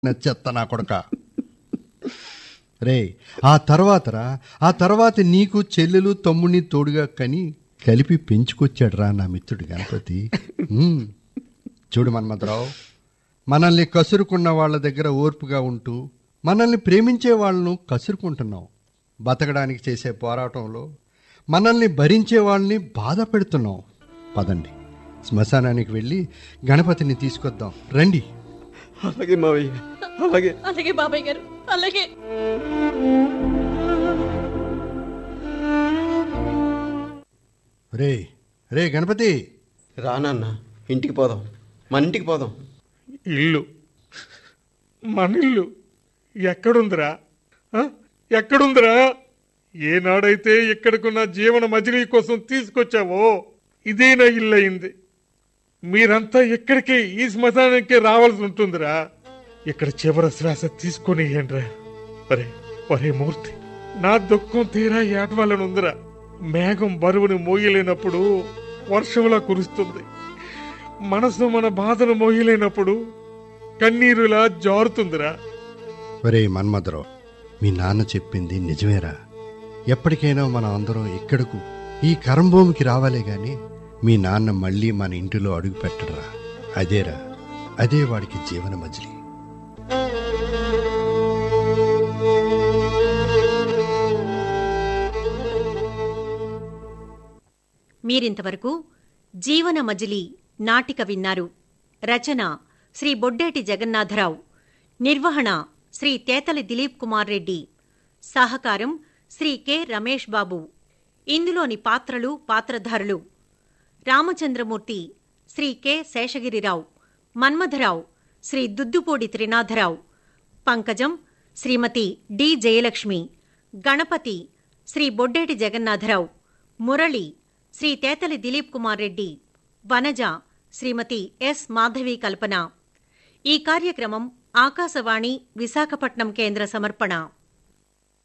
చెత్త నా కొడక రే ఆ తర్వాతరా ఆ తర్వాత నీకు చెల్లెలు తమ్ముడిని తోడుగా కని కలిపి పెంచుకొచ్చాడురా నా మిత్రుడు గణపతి ఉమ్. చూడు మన్మథరావు మనల్ని కసురుకున్న వాళ్ళ దగ్గర ఓర్పుగా ఉంటూ మనల్ని ప్రేమించే వాళ్ళను కసురుకుంటున్నాం బతకడానికి చేసే పోరాటంలో మనల్ని భరించే వాళ్ళని బాధ పెడుతున్నాం పదండి శ్మశానానికి వెళ్ళి గణపతిని తీసుకొద్దాం రండి అలాగే మావయ్య అలాగే అలాగే బాబాయ్ గారు అలాగే రే రే గణపతి రానన్న ఇంటికి పోదాం మన ఇంటికి పోదాం ఇల్లు మన ఇల్లు ఎక్కడుందిరా ఆ? ఎక్కడుందిరా ఏనాడైతే ఇక్కడకు నా జీవన మజిలీ కోసం తీసుకొచ్చావో ఇదే నా ఇల్లు అయింది మీరంతా ఇక్కడికి ఈ శ్మశానానికి రావాల్సి ఉంటుందిరా ఇక్కడ చివరి శ్వాస తీసుకొని ఏంట్రా ఒరే ఒరే మూర్తి నా దుఃఖం తీరా ఏడవాలని ఉందిరా మేఘం బరువుని మోయలేనప్పుడు వర్షంలా కురుస్తుంది మనసు మన బాధను మోయలేనప్పుడు కన్నీరులా జారుతుందిరా ఒరే మన్మధరావు మీ నాన్న చెప్పింది నిజమేరా ఎప్పటికైనా మనం అందరం ఇక్కడకు ఈ కరంభూమికి రావాలే గాని మీ నాన్న మళ్ళీ మన ఇంటిలో అడుగు పెట్టడరా అదేరా అదే వాడికి జీవన మజిలీ మీరింతవరకు జీవన మజిలీ నాటిక విన్నారు రచన శ్రీ బొడ్డేటి జగన్నాథరావు నిర్వహణ శ్రీ తేతలి దిలీప్ కుమార్ రెడ్డి సహకారం శ్రీ కె రమేష్ బాబు ఇందులోని పాత్రలు పాత్రధారులు Ramachandramurthy Shri K Seshagirirao Manmadharao Shri Duddupudi Trinadharao Pankajam Shrimati D Jayalakshmi Ganapathi Shri Boddeti Jagannadharao Murali Shri Tetali Dilip Kumar Reddy Vanaja Shrimati S Madhavi Kalpana ఈ కార్యక్రమం ఆకాశవాణి విశాఖపట్నం కేంద్ర సమర్పణ